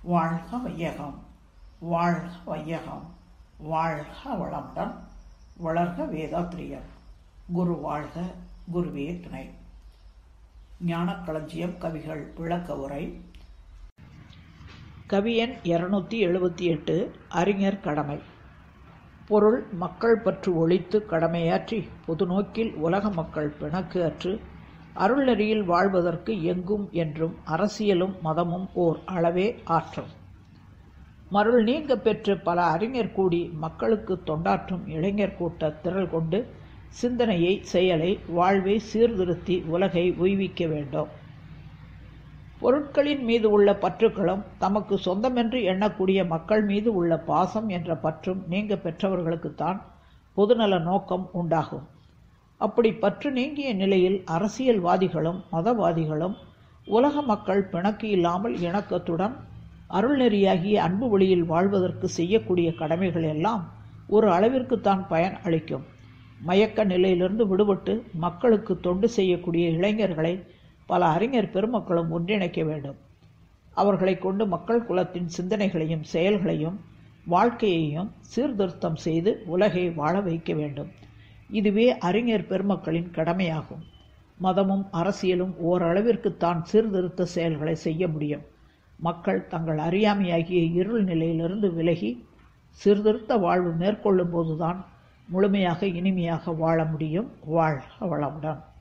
வாழ்க வையகம் வாழ்க வையகம் வாழ்க வளமுடன் வளர்க வேதாத்திரியம் குரு வாழ்க குருவே துணை ஞானக்களஞ்சியம் கவிகள் விளக்க உரை கவியன் இருநூத்தி எழுபத்தி எட்டு அறிஞர் கடமை பொருள் மக்கள் பற்று ஒழித்து கடமையாற்றி பொதுநோக்கில் உலக மக்கள் பிணக்கு அற்று அருள்நெறியில் வாழ்வதற்கு எங்கும் என்றும் அரசியலும் மதமும் ஓர் அளவே ஆற்றும் மருள் நீங்க பெற்று பல அறிஞர் கூடி மக்களுக்கு தொண்டாற்றும் இளைஞர் கூட்ட திரள் கொண்டு சிந்தனையை செயலை வாழ்வை சீர்திருத்தி உலகை உய்விக்க வேண்டும் பொருட்களின் மீது உள்ள பற்றுக்களும் தமக்கு சொந்தமென்று எண்ணக்கூடிய மக்கள் மீது உள்ள பாசம் என்ற பற்றும் நீங்க பெற்றவர்களுக்குத்தான் பொதுநல நோக்கம் உண்டாகும் அப்படி பற்று நீங்கிய நிலையில் அரசியல்வாதிகளும் மதவாதிகளும் உலக மக்கள் பிணக்கு இல்லாமல் இணக்கத்துடன் அருள்நெறியாகிய அன்பு வழியில் வாழ்வதற்கு செய்யக்கூடிய கடமைகள் எல்லாம் ஒரு அளவிற்குத்தான் பயன் அளிக்கும் மயக்க நிலையிலிருந்து விடுபட்டு மக்களுக்கு தொண்டு செய்யக்கூடிய இளைஞர்களை பல அறிஞர் பெருமக்களும் ஒன்றிணைக்க வேண்டும் அவர்களை கொண்டு மக்கள் குலத்தின் சிந்தனைகளையும் செயல்களையும் வாழ்க்கையையும் சீர்திருத்தம் செய்து உலகை வாழ வைக்க வேண்டும் இதுவே அறிஞர் பெருமக்களின் கடமையாகும் மதமும் அரசியலும் ஓரளவிற்குத்தான் சீர்திருத்த செயல்களை செய்ய முடியும் மக்கள் தங்கள் அறியாமையாகிய இருள் நிலையிலிருந்து விலகி சீர்திருத்த வாழ்வு மேற்கொள்ளும் போதுதான் முழுமையாக இனிமையாக வாழ முடியும் வாழ்க வளமுடன்